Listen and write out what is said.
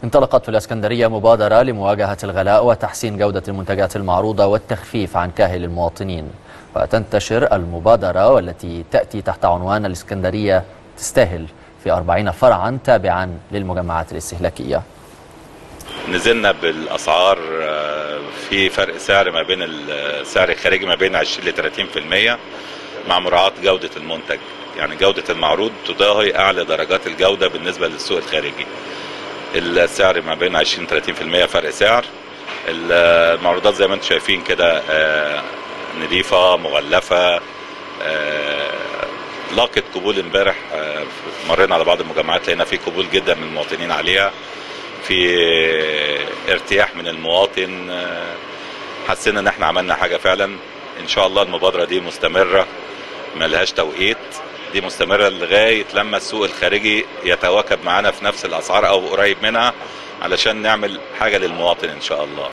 انطلقت في الاسكندرية مبادرة لمواجهة الغلاء وتحسين جودة المنتجات المعروضة والتخفيف عن كاهل المواطنين وتنتشر المبادرة والتي تأتي تحت عنوان الاسكندرية تستاهل في 40 فرعا تابعا للمجمعات الاستهلاكية نزلنا بالاسعار في فرق سعر ما بين السعر الخارجي ما بين 20 ل 30% مع مراعاه جوده المنتج يعني جوده المعروض تضاهي اعلى درجات الجوده بالنسبه للسوق الخارجي السعر ما بين 20 30% فرق سعر المعروضات زي ما انتم شايفين كده نظيفه مغلفه لاقت قبول امبارح مرينا على بعض المجمعات لقينا في قبول جدا من المواطنين عليها في ارتياح من المواطن حسينا ان احنا عملنا حاجه فعلا ان شاء الله المبادره دي مستمره ملهاش توقيت دي مستمره لغايه لما السوق الخارجي يتواكب معانا في نفس الاسعار او قريب منها علشان نعمل حاجه للمواطن ان شاء الله